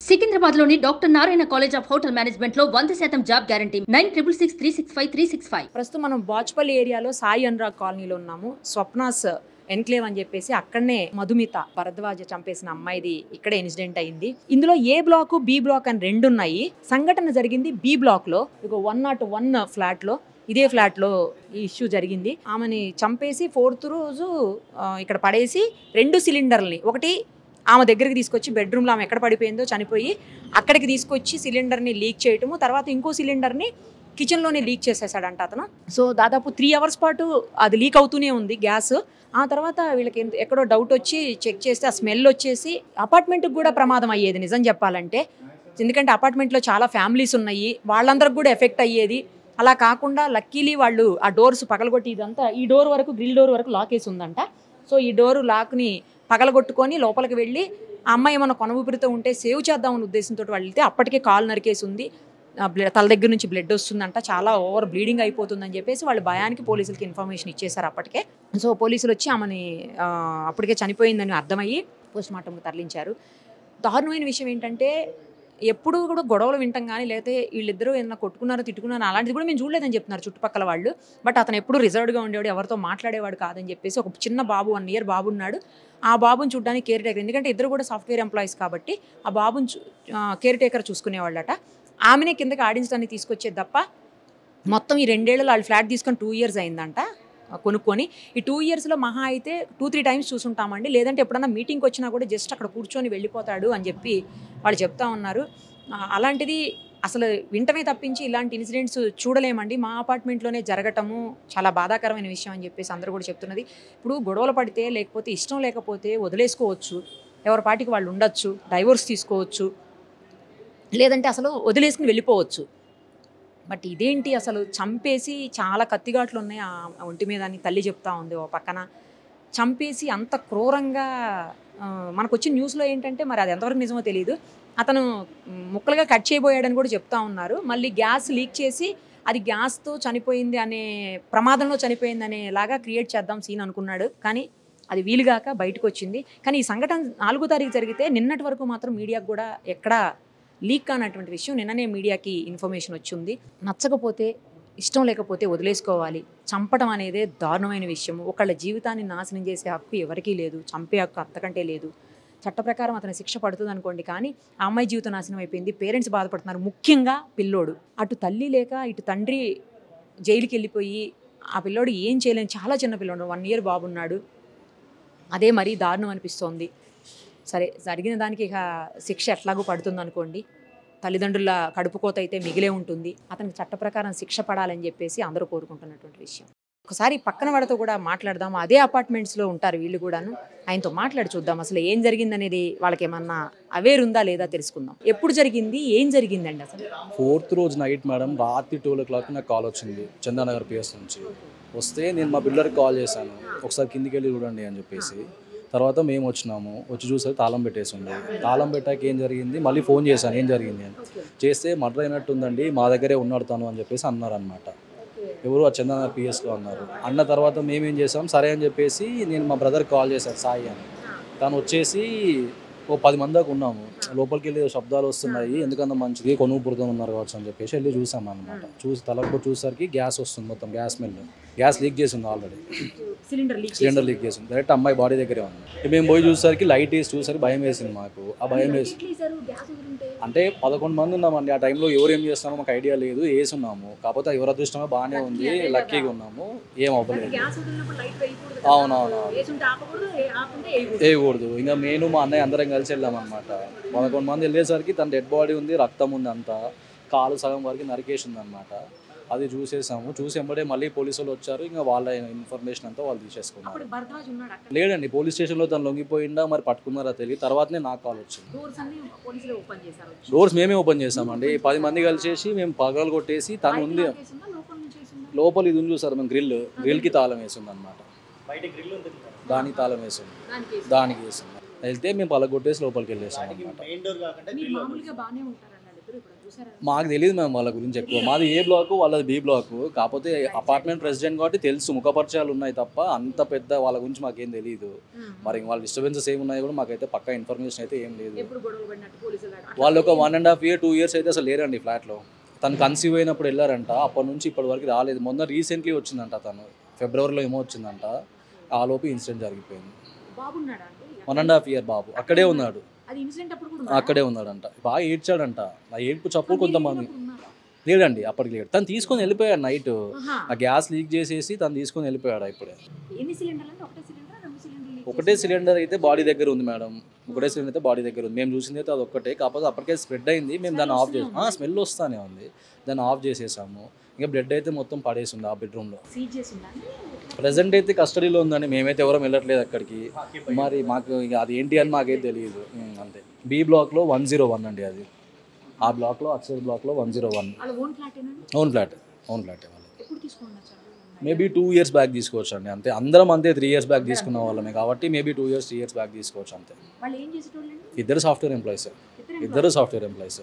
సికింద్రాబాద్ లోని doctor Narayana college of hotel management లో వంద శాతం job guarantee nine triple six three six five three six five ప్రస్తుతం మనం బాచ్పల్లి ఏరియాలో సాయి అనురాగ్ కాలనీలో ఉన్నాము స్వప్నాస్ ఎన్క్లేవ్ అని చెప్పేసి అక్కడనే మధుమిత భరద్వాజ చంపేసిన అమ్మాయిది ఇక్కడే ఇన్సిడెంట్ అయింది ఇందులో ఏ బ్లాక్ బి బ్లాక్ అని రెండు ఉన్నాయి సంఘటన జరిగింది బి బ్లాక్ లో ఇక వన్ నాట్ వన్ ఫ్లాట్ లో ఇదే ఫ్లాట్ లో ఈ ఇష్యూ జరిగింది ఆమెని చంపేసి ఫోర్త్ రోజు ఆ, ఇక్కడ పడేసి రెండు సిలిండర్లని ఒకటి ఆమె దగ్గరికి తీసుకొచ్చి బెడ్రూమ్లో ఆమె ఎక్కడ పడిపోయిందో చనిపోయి అక్కడికి తీసుకొచ్చి సిలిండర్ని లీక్ చేయటము తర్వాత ఇంకో సిలిండర్ని కిచెన్లోనే లీక్ చేసేసాడంట అతను సో దాదాపు త్రీ అవర్స్ పాటు అది లీక్ అవుతూనే ఉంది గ్యాస్ ఆ తర్వాత వీళ్ళకి ఎంత- ఎక్కడో డౌట్ వచ్చి చెక్ చేస్తే ఆ స్మెల్ వచ్చేసి అపార్ట్మెంట్కి కూడా ప్రమాదం అయ్యేది నిజం చెప్పాలంటే ఎందుకంటే అపార్ట్మెంట్లో చాలా ఫ్యామిలీస్ ఉన్నాయి వాళ్ళందరికి కూడా ఎఫెక్ట్ అయ్యేది అలా కాకుండా లక్కీలీ వాళ్ళు ఆ డోర్స్ పగలగొట్టి ఇదంతా ఈ డోర్ వరకు గ్రిల్ డోర్ వరకు లాక్ వేసి ఉందంట సో ఈ డోర్ లాక్ని పగలగొట్టుకొని లోపలికి వెళ్ళి ఆ అమ్మాయి ఏమైనా కొన ఊపిరితో ఉంటే సేవ్ చేద్దామని ఉద్దేశంతో వాళ్ళు వెళ్తే అప్పటికే కాలు నరికేసి ఉంది ఆ బ్ల- తల దగ్గర నుంచి బ్లడ్ వస్తుందంట చాలా ఓవర్ బ్లీడింగ్ అయిపోతుందని చెప్పేసి వాళ్ళు భయానికి పోలీసులకి ఇన్ఫర్మేషన్ ఇచ్చేశారు అప్పటికే సో పోలీసులు వచ్చి ఆమెని ఆ, అప్పటికే చనిపోయిందని అర్థమయ్యి పోస్ట్ మార్టంకి తరలించారు దారుణమైన విషయం ఏంటంటే ఎప్పుడు కూడా గొడవలు వింటాం కానీ లేకపోతే వీళ్ళిద్దరూ ఏదైనా కొట్టుకున్నారో తిట్టుకున్నారో అలాంటిది కూడా మేము చూడలేదని చెప్తున్నారు చుట్టుపక్కల వాళ్ళు బట్ అతను ఎప్పుడు రిజర్వ్డ్గా ఉండేవాడు ఎవరితో మాట్లాడేవాడు కాదని చెప్పేసి ఒక చిన్న బాబు వన్ ఇయర్ బాబు ఉన్నాడు ఆ బాబుని చూడడానికి కేర్ టేకర్ ఎందుకంటే ఇద్దరు కూడా సాఫ్ట్వేర్ ఎంప్లాయీస్ కాబట్టి ఆ బాబుని చూ- ఆ, కేర్ టేకర్ చూసుకునేవాళ్ళట ఆమెనే కిందకి ఆడించడానికి తీసుకొచ్చేది తప్ప మొత్తం ఈ రెండేళ్ళు వాళ్ళు ఫ్లాట్ తీసుకొని టూ ఇయర్స్ అయిందంట ఆ, కొనుక్కొని ఈ టూ ఇయర్స్లో మహా అయితే టూ త్రీ టైమ్స్ చూసుంటామండి లేదంటే ఎప్పుడన్నా మీటింగ్కి వచ్చినా కూడా జస్ట్ అక్కడ కూర్చొని వెళ్ళిపోతాడు అని చెప్పి వాళ్ళు చెప్తా ఉన్నారు ఆ, అలాంటిది అసలు వింటమే తప్పించి ఇలాంటి ఇన్సిడెంట్స్ చూడలేమండి మా అపార్ట్మెంట్లోనే జరగటము చాలా బాధాకరమైన విషయం అని చెప్పేసి అందరూ కూడా చెప్తున్నది ఇప్పుడు గొడవలు పడితే లేకపోతే ఇష్టం లేకపోతే వదిలేసుకోవచ్చు ఎవరి పాటికి వాళ్ళు ఉండొచ్చు డైవోర్స్ తీసుకోవచ్చు లేదంటే అసలు వదిలేసుకుని వెళ్ళిపోవచ్చు బట్ ఇదేంటి అసలు చంపేసి చాలా కత్తిగాట్లు ఉన్నాయి ఆ ఒంటి మీద అని తల్లి చెప్తా ఉంది ఓ పక్కన చంపేసి అంత క్రూరంగా ఆ, మనకు వచ్చిన న్యూస్లో ఏంటంటే మరి అది ఎంతవరకు నిజమో తెలియదు అతను మ్, ముక్కలుగా కట్ చేయబోయాడని కూడా చెప్తా ఉన్నారు మళ్ళీ గ్యాస్ లీక్ చేసి అది గ్యాస్తో చనిపోయింది అనే ప్రమాదంలో చనిపోయింది అనేలాగా క్రియేట్ చేద్దాం సీన్ అనుకున్నాడు కానీ అది వీలుగాక బయటకు వచ్చింది కానీ ఈ సంఘటన నాలుగో తారీఖు జరిగితే నిన్నటి వరకు మాత్రం మీడియాకు కూడా ఎక్కడా లీక్ కానటువంటి విషయం నిన్ననే మీడియాకి ఇన్ఫర్మేషన్ వచ్చింది నచ్చకపోతే ఇష్టం లేకపోతే వదిలేసుకోవాలి చంపడం అనేదే దారుణమైన విషయం ఒకళ్ళ జీవితాన్ని నాశనం చేసే హక్కు ఎవరికీ లేదు చంపే హక్కు అంతకంటే లేదు చట్ట ప్రకారం అతని శిక్ష పడుతుంది అనుకోండి కానీ ఆ అమ్మాయి జీవితం నాశనం అయిపోయింది పేరెంట్స్ బాధపడుతున్నారు ముఖ్యంగా పిల్లోడు అటు తల్లి లేక ఇటు తండ్రి జైలుకి వెళ్ళిపోయి ఆ పిల్లోడు ఏం చేయలేని చాలా చిన్న పిల్లోడు వన్ ఇయర్ బాబున్నాడు అదే మరీ దారుణం అనిపిస్తోంది సరే జరిగిన దానికి ఇక శిక్ష ఎట్లాగూ పడుతుంది అనుకోండి తల్లిదండ్రుల కడుపుకోత అయితే మిగిలే ఉంటుంది అతనికి చట్ట ప్రకారం శిక్ష పడాలని చెప్పేసి అందరూ కోరుకుంటున్నటువంటి విషయం ఒకసారి పక్కన వాడితో కూడా మాట్లాడదాం అదే అపార్ట్మెంట్స్లో ఉంటారు వీళ్ళు కూడాను ఆయనతో మాట్లాడి చూద్దాం అసలు ఏం జరిగిందనేది వాళ్ళకి ఏమన్నా అవేర్ ఉందా లేదా తెలుసుకుందాం ఎప్పుడు జరిగింది ఏం జరిగిందండి అసలు ఫోర్త్ రోజు నైట్ మేడం రాత్రి ట్వెల్వ్ ఓ క్లాక్ నాకు కాల్ వచ్చింది చందానగర్ పిఎస్ నుంచి వస్తే నేను మా పిల్లర్కి కాల్ చేశాను ఒకసారి కిందికి వెళ్ళి చూడండి అని చెప్పేసి తర్వాత మేము వచ్చినాము వచ్చి చూస్తే తాళం పెట్టేసి ఉంది తాళం పెట్టాక ఏం జరిగింది మళ్ళీ ఫోన్ చేశాను ఏం జరిగింది అని చేస్తే మర్డర్ అయినట్టుందండి మా దగ్గరే ఉన్నాడు తను అని చెప్పేసి అన్నారు అనమాట ఎవరు ఆ చందన పిఎస్లో అన్నారు అన్న తర్వాత మేమేం చేసాం సరే అని చెప్పేసి నేను మా బ్రదర్కి కాల్ చేశాను సాయి అని తను వచ్చేసి ఓ పది మంది దాకా ఉన్నాము లోపలికి వెళ్ళి శబ్దాలు వస్తున్నాయి ఎందుకంత మంచిది కొనుగు పురుతం ఉన్నారు కావచ్చు అని చెప్పేసి వెళ్ళి చూసాం అనమాట చూసి తలకు చూసేసరికి గ్యాస్ వస్తుంది మొత్తం గ్యాస్ స్మెల్ గ్యాస్ లీక్ చేసింది already cylinder leak cylinder leak చేసింది డైరెక్ట్ అమ్మాయి బాడీ దగ్గరే ఉంది మేము పోయి చూసేసరికి లైట్ వేసి చూసరికి భయం వేసింది మాకు ఆ భయం వేసి అంటే పదకొండు మంది ఉన్నామండి ఆ టైంలో ఎవరు ఏం చేస్తామో మాకు ఐడియా లేదు వేసి ఉన్నాము కాకపోతే ఎవరి అదృష్టమో బాగానే ఉంది లక్కీగా ఉన్నాము ఏం అవ్వలేదు అవునవును వేయకూడదు ఇంకా నేను మా అన్నయ్య అందరం కలిసి వెళ్ళామన్నమాట పదకొండు మంది వెళ్ళేసరికి తన డెడ్ బాడీ ఉంది రక్తం ఉంది అంతా కాలు సగం వరకు నరికేసింది అనమాట అది చూసేసాము చూసి వెంబడే మళ్ళీ పోలీసు వాళ్ళు వచ్చారు ఇంకా వాళ్ళ ఇన్ఫర్మేషన్ అంతా వాళ్ళు తీసేసుకున్నారు అప్పుడు భరద్వాజ్ ఉన్నాడు అక్కడ లేదండి పోలీస్ స్టేషన్లో తను లొంగిపోయిందా మరి పట్టుకున్నారా తెలియదు తర్వాతనే నాకు కాల్ వచ్చింది డోర్స్ అన్ని పోలీసులు ఓపెన్ చేశారు డోర్స్ మేమే ఓపెన్ చేసామండి పది మంది కలిసేసి మేము పగలు కొట్టేసి తను ఉంది లోపల నుంచి వేసిందా? లోపల ఇది ఉంది చూసారు మేము గ్రిల్ గ్రిల్కి తాళం వేసింది అనమాట దానికి తాళం వేసింది దానికి వేసిందా? దానికి వేసింది వెళ్తే మేము పగలగొట్టేసి లోపలికి వెళ్ళేసాం అనమాట మీరు మామూలుగా బాగానే ఉంటారన్నాడు మాకు తెలియదు మ్యామ్ వాళ్ళ గురించి ఎక్కువ మాది ఏ బ్లాక్ వాళ్ళది బి బ్లాక్ కాకపోతే అపార్ట్మెంట్ ప్రెసిడెంట్ కాబట్టి తెలుసు ముఖపరిచయాలు ఉన్నాయి తప్ప అంత పెద్ద వాళ్ళ గురించి మాకేం తెలియదు మరి వాళ్ళ డిస్టర్బెన్సెస్ ఏమి ఉన్నాయో కూడా మాకైతే పక్కా ఇన్ఫర్మేషన్ అయితే ఏం లేదు ఎప్పుడు గొడవలు పడినట్టు పోలీసులు దాకా- వాళ్ళు ఒక one and half year two years అయితే అసలు లేరండి ఫ్లాట్లో తను కన్సీవ్ అయినప్పుడు వెళ్ళారంట అప్పటి నుంచి ఇప్పటి వరకు రాలేదు మొన్న రీసెంట్లీ వచ్చిందంట తను ఫిబ్రవరిలో ఏమో వచ్చిందంట ఆ లోపు ఇన్సిడెంట్ జరిగిపోయింది బాగున్నాడా అండి వన్ అండ్ హాఫ్ ఇయర్ బాబు అక్కడే ఉన్నాడు అది ఇన్సిడెంట్ అప్పుడు కూడా అక్కడే ఉన్నాడంట బాగా ఏడ్చాడంట ఆ ఏడ్పు చప్పుడు కొంతమంది ఉన్నారా? లేడండి అప్పటికి లేడు తను తీసుకొని వెళ్ళిపోయాడు నైట్ ఆహా. ఆ గ్యాస్ లీక్ చేసేసి తను తీసుకొని వెళ్ళిపోయాడు ఇప్పుడే ఎన్ని సిలిండర్లు అంటే ఒకటే సిలిండర్ రెండు సిలిండర్లు ఒకటే సిలిండర్ అయితే బాడీ దగ్గర ఉంది మేడం ఒకటే సిలిండర్ అయితే బాడీ దగ్గర ఉంది మేము చూసింది అయితే అది ఒక్కటే కాకపోతే అప్పటికే స్ప్రెడ్ అయింది మేము దాన్ని ఆఫ్ చేసాం స్మెల్ వస్తానే ఉంది దాన్ని ఆఫ్ చేసేసాము ఇంకా బ్లడ్ అయితే మొత్తం పడేసి ఉంది ఆ బెడ్రూమ్లో సీజ్ చేసి ఉందండి ప్రజెంట్ అయితే కస్టడీలో ఉందండి మేమైతే ఎవరం వెళ్ళట్లేదు అక్కడికి మరి మాకు ఇక అది ఏంటి అని మాకైతే తెలియదు ఉమ్, అంతే బి బ్లాక్లో వన్ జీరో వన్ అండి అది ఆ బ్లాక్లో అక్షర్ బ్లాక్లో వన్ జీరో వన్ వాళ్ళ ఓన్ ఫ్లాట్ ఏనండి ఓన్ ఫ్లాట్ ఓన్ ఫ్లాట్ వాళ్ళది ఎప్పుడు తీసుకోండి sir maybe two years back తీసుకోవచ్చు అండి అంతే అందరం అంతే త్రీ ఇయర్స్ బ్యాక్ తీసుకున్న వాళ్ళమే కాబట్టి maybe two years three years back తీసుకోవచ్చు అంతే వాళ్ళు ఏం చేసేటోళ్ళండి ఇద్దరు సాఫ్ట్వేర్ ఎంప్లాయీస్ ఇద్దరు ఇద్దరు సాఫ్ట్వేర్ ఎంప్లాయీస్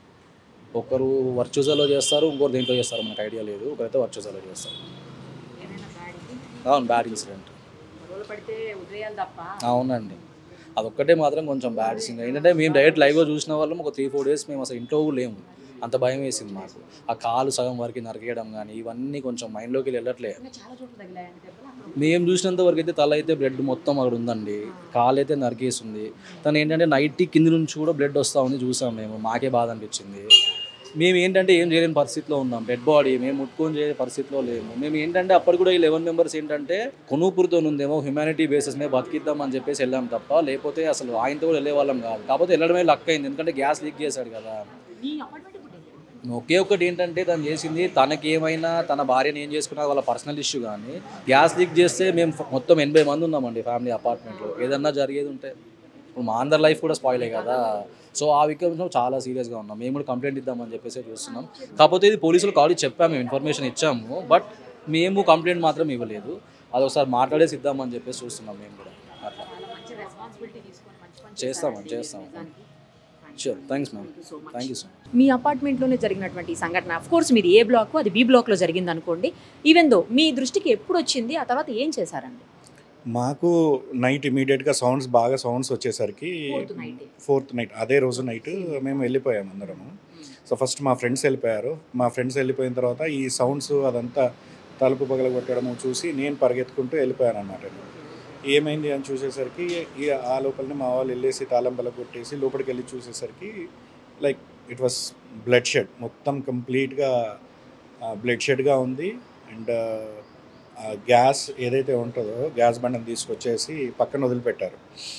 ఒకరు వర్చుజాలో చేస్తారు ఇంకోరు దేంట్లో చేస్తారు మనకు ఐడియా లేదు ఒకరైతే వర్చుజాలో చేస్తారు ఏమైనా బ్యాడ్కి అవును బ్యాడ్ ఇన్సిడెంట్ గొడవలు పడితే వదిలేయాలి తప్ప అవునండి అదొక్కటే మాత్రం కొంచెం బ్యాడ్ సీన్ ఏంటంటే మేము డైరెక్ట్ లైవ్గా చూసిన వాళ్ళం ఒక త్రీ ఫోర్ డేస్ మేము అసలు ఇంట్లో కూడా లేము అంత భయం వేసింది మాకు ఆ కాలు సగం వరకు నరికేయడం కానీ ఇవన్నీ కొంచెం మైండ్లోకి వెళ్ళట్లే ఇంకా చాలా చోట్ల తగిలాయండి దెబ్బలు అక్కడ మేము చూసినంత వరకు అయితే తల అయితే బ్లడ్ మొత్తం అక్కడ ఉందండి కాలు అయితే నరికేసింది తను ఏంటంటే నైట్ కింది నుంచి కూడా బ్లడ్ వస్తూ ఉంది చూసాం మేము మాకే బాధ అనిపించింది మేము ఏంటంటే ఏం చేయలేని పరిస్థితిలో ఉన్నాం డెడ్ బాడీ మేము ముట్టుకొని చేయని పరిస్థితిలో లేము మేము ఏంటంటే అప్పటి కూడా ఈ లెవెన్ మెంబర్స్ ఏంటంటే కొనుపురితో ఉందేమో హ్యుమానిటీ బేసిస్ మీద బతికిద్దాం అని చెప్పేసి వెళ్ళాం తప్ప లేకపోతే అసలు ఆయనతో కూడా వెళ్ళే వాళ్ళం కాదు కాకపోతే వెళ్ళడమే లక్ అయింది ఎందుకంటే గ్యాస్ లీక్ చేశాడు కదా మీ అపార్ట్మెంట్ ఇప్పుడు ఏంటి? ఒకే ఒక్కటి ఏంటంటే తను చేసింది తనకి ఏమైనా తన భార్యని ఏం చేసుకున్నా వాళ్ళ పర్సనల్ ఇష్యూ కానీ గ్యాస్ లీక్ చేస్తే మేము ఫ- మొత్తం ఎనభై మంది ఉన్నామండి ఫ్యామిలీ అపార్ట్మెంట్లో ఏదన్నా జరిగేది ఉంటే ఇప్పుడు మా అందరి లైఫ్ కూడా స్పాయిల్ అయ్యి కదా సో ఆ విషయంలో చాలా సీరియస్గా ఉన్నాం మేము కూడా కంప్లైంట్ ఇద్దామని చెప్పేసి చూస్తున్నాం కాకపోతే ఇది పోలీసులు కాల్ చెప్పాము మేము ఇన్ఫర్మేషన్ ఇచ్చాము బట్ మేము కంప్లైంట్ మాత్రం ఇవ్వలేదు అది ఒకసారి మాట్లాడేసి ఇద్దామని చెప్పేసి చూస్తున్నాం మేము కూడా అట్లా చాలా మంచి రెస్పాన్సిబిలిటీ తీసుకొని మంచి పని చేస్తామని చేశారండి. చేస్తాం నిజానికి. Sure thanks ma'am Thank you so much. Thank you so much మీ అపార్ట్మెంట్లోనే జరిగినటువంటి ఈ సంఘటన అఫ్ కోర్స్ మీది ఏ బ్లాక్ అది బి బ్లాక్లో జరిగింది అనుకోండి ఈవెన్ దో మీ దృష్టికి ఎప్పుడు వచ్చింది ఆ తర్వాత ఏం చేశారండి మాకు నైట్ ఇమీడియట్గా సౌండ్స్ బాగా సౌండ్స్ వచ్చేసరికి Fourth night. ఫోర్త్ నైట్ అదే రోజు నైట్ మేము వెళ్ళిపోయాం అందరము సో ఫస్ట్ మా ఫ్రెండ్స్ వెళ్ళిపోయారు మా ఫ్రెండ్స్ వెళ్ళిపోయిన తర్వాత ఈ సౌండ్స్ అదంతా తలుపు పగల కొట్టడము చూసి నేను పరిగెత్తుకుంటూ వెళ్ళిపోయాను అనమాట ఏమైంది అని చూసేసరికి ఈ ఆ లోపలనే మా వాళ్ళు వెళ్ళేసి తాళం బల కొట్టేసి లోపలికి వెళ్ళి చూసేసరికి like it was bloodshed మొత్తం కంప్లీట్గా బ్లడ్ షెడ్గా ఉంది అండ్ గ్యాస్ ఏదైతే ఉంటుందో గ్యాస్ బండను తీసుకొచ్చేసి పక్కన వదిలిపెట్టారు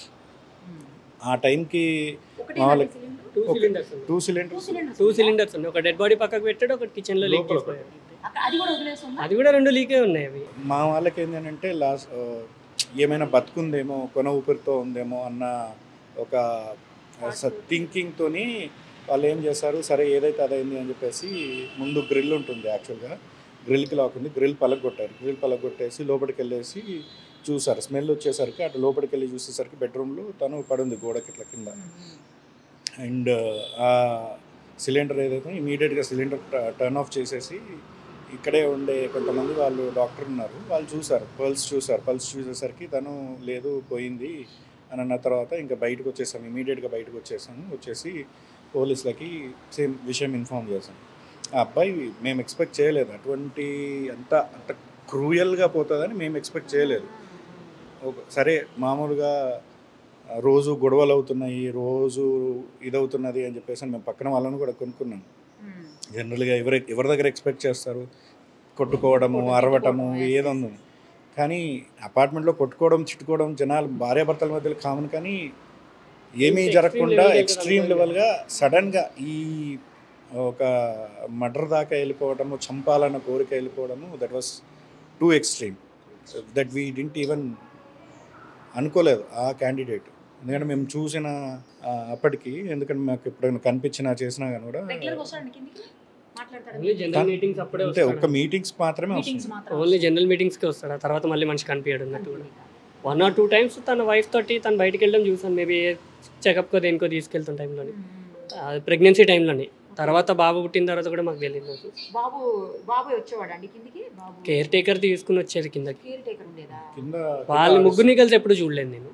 ఆ టైంకి మా వాళ్ళకి టూ సిలిండర్స్ ఉన్నాయి టూ సిలిండర్స్ టూ సిలిండర్స్ ఉన్నాయి ఒక డెడ్ బాడీ పక్కకు పెట్టాడు ఒకటి కిచెన్ లో లీక్ లోపల చేసిపోయాడు అది కూడా వదిలేస్తుందా అది కూడా రెండు లీకే ఉన్నాయి అవి మా వాళ్ళకి ఏంటంటే లాస్ట్ ఏమైనా బతుకుందేమో కొన ఊపిరితో ఉందేమో అన్న ఒక థింకింగ్తోని వాళ్ళు ఏం చేస్తారు సరే ఏదైతే అదైంది అని చెప్పేసి ముందు గ్రిల్ ఉంటుంది యాక్చువల్గా గ్రిల్కి లాక్ ఉంది గ్రిల్ పలగొట్టారు గ్రిల్ పలగొట్టేసి లోపలికి వెళ్ళేసి చూసారు స్మెల్ వచ్చేసరికి అటు లోపలికి వెళ్ళి చూసేసరికి బెడ్రూమ్లో తను పడుంది గోడకి ఇట్లా కింద అండ్ ఆ సిలిండర్ ఏదైతే ఇమీడియట్గా సిలిండర్ టర్న్ ఆఫ్ చేసేసి ఇక్కడే ఉండే కొంతమంది వాళ్ళు డాక్టర్ ఉన్నారు వాళ్ళు చూసారు పల్స్ చూసారు పల్స్ చూసేసరికి తను లేదు పోయింది అని అన్న తర్వాత ఇంకా బయటకు వచ్చేసాం ఇమీడియట్గా బయటకు వచ్చేసాము వచ్చేసి పోలీసులకి సేమ్ విషయం ఇన్ఫామ్ చేసాం ఆ అబ్బాయి మేము ఎక్స్పెక్ట్ చేయలేదు అటువంటి అంత అంత క్రూయల్గా పోతుందని మేము ఎక్స్పెక్ట్ చేయలేదు ఒక సరే మామూలుగా ఆ, రోజు గొడవలు అవుతున్నాయి రోజు ఇదవుతున్నది అని చెప్పేసి మేము పక్కన వాళ్ళని కూడా కొనుక్కున్నాం జనరల్గా ఎవరి ఎవరి దగ్గర ఎక్స్పెక్ట్ చేస్తారు కొట్టుకోవడము అరవటము ఏదో ఉంది కానీ అపార్ట్మెంట్లో కొట్టుకోవడం చిట్టుకోవడం జనాలు భార్యాభర్తల మధ్యలో కామన్ కానీ ఏమీ Extreme జరగకుండా level కి ఎక్స్ట్రీమ్ వెళ్ళడం లెవెల్గా సడన్గా ఈ ఒక మర్డర్ దాకా వెళ్ళిపోవడము చంపాలన్న కోరిక వెళ్ళిపోవడము that was too extreme that we didn't even అనుకోలేదు ఆ క్యాండిడేట్ ఎందుకంటే మేము చూసిన ఆ, అప్పటికి ఎందుకంటే మాకు ఎప్పుడైనా కనిపించినా చేసినా కానీ కూడా రెగ్యులర్గా వస్తాడండి కిందికి మాట్లాడతాడు ఓన్లీ జనరల్ మీటింగ్స్ అప్పుడే అంటే ఒక్క వస్తాడు మీటింగ్స్ మాత్రమే మీటింగ్స్ వస్తుంది మాత్రం ఓన్లీ జనరల్ మీటింగ్స్కి వస్తాడు ఆ తర్వాత మళ్ళీ మనిషి కనిపించాడు అన్నట్టు కూడా వన్ ఆర్ టూ టైమ్స్ తన వైఫ్ తోటి తను బయటికి వెళ్ళడం చూసాను మేబీ చెకప్కో దేనికో తీసుకెళ్తున్న టైంలోని ప్రెగ్నెన్సీ టైంలోని తర్వాత బాబు పుట్టిన తర్వాత కూడా మాకు తెలియదు నాకు బాబు బాబు వచ్చేవాడు అండి కిందికి బాబు కేర్ టేకర్ తీసుకుని వచ్చేది కిందకి కేర్ టేకర్ ఉండేదా కింద వాళ్ళు ముగ్గురిని కలిసి ఎప్పుడు చూడలేదు నేను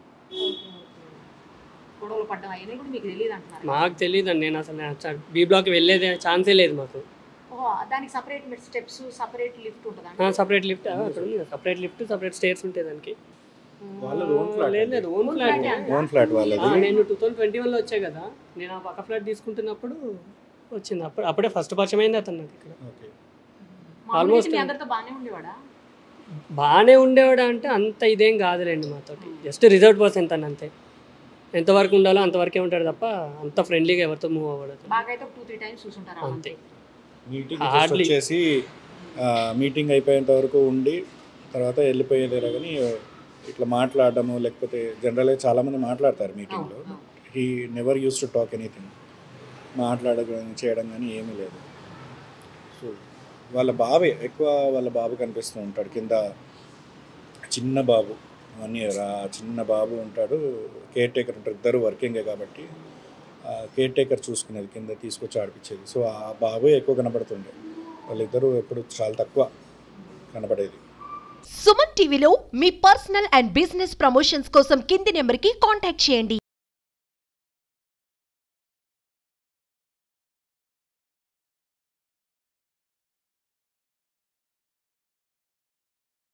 గొడవలు పడ్డం అయినా కూడా మీకు తెలియదు అంటున్నారు మాకు తెలియదు నేను అసలు బీ బ్లాక్ వెళ్ళేదే ఛాన్సే లేదు మాకు ఓహో దానికి సపరేట్ మీరు స్టెప్స్ సపరేట్ లిఫ్ట్ ఉంటుందా separate lift separate lift separate stairs ఉంటాయి దానికి వాళ్ళది own flat లేదు లేదు ఓన్ Own ఫ్లాట్ flat ఏ? ఓన్ ఫ్లాట్ వాళ్ళది నేను టూ థౌసండ్ ట్వంటీ వన్లో వచ్చా కదా నేను ఆ పక్క ఫ్లాట్ తీసుకుంటున్నప్పుడు వచ్చింది అప్పుడు అప్పుడే ఫస్ట్ పరిచయం అయింది అతను నాకు ఇక్కడ ఓకే మామూలుగా Almost మీ అందరితో బాగానే ఉండేవాడా బాగానే ఉండేవాడు అంటే అంత ఇదేం కాదులేండి మాతోటి జస్ట్ రిజర్వ్ పర్సన్ తను అంతే ఎంతవరకు ఉండాలో అంతవరకే ఉంటాడు తప్ప అంత ఫ్రెండ్లీగా ఎవరితో మూవ్ అవ్వడు అతను. బాగా అయితే టూ త్రీ టైమ్స్ చూసుంటారా అంతే. Meeting Hardly. వచ్చేసి మీటింగ్ అయిపోయేంత వరకు ఉండి తర్వాత వెళ్ళిపోయేదేరా కానీ ఇట్లా మాట్లాడడము లేకపోతే జనరల్గా చాలామంది మాట్లాడతారు మీటింగ్లో అవును, he never use to talk anything మాట్లాడడం చేయడం కానీ ఏమీ లేదు సో వాళ్ళ బాబే ఎక్కువ వాళ్ళ బాబు కనిపిస్తూ ఉంటాడు కింద చిన్న బాబు వన్ ఇయర్ ఆ చిన్న బాబు ఉంటాడు కేర్ టేకర్ ఉంటారు ఇద్దరు వర్కింగే కాబట్టి కేర్ టేకర్ చూసుకునేది కింద తీసుకొచ్చి ఆడిపించేది సో ఆ బాబు ఎక్కువ కనబడుతుండే వాళ్ళిద్దరూ ఎప్పుడు చాలా తక్కువ కనబడేది సుమన్ టీవీలో మీ పర్సనల్ అండ్ బిజినెస్ ప్రమోషన్స్ కోసం కింది నెంబర్కి కాంటాక్ట్ చేయండి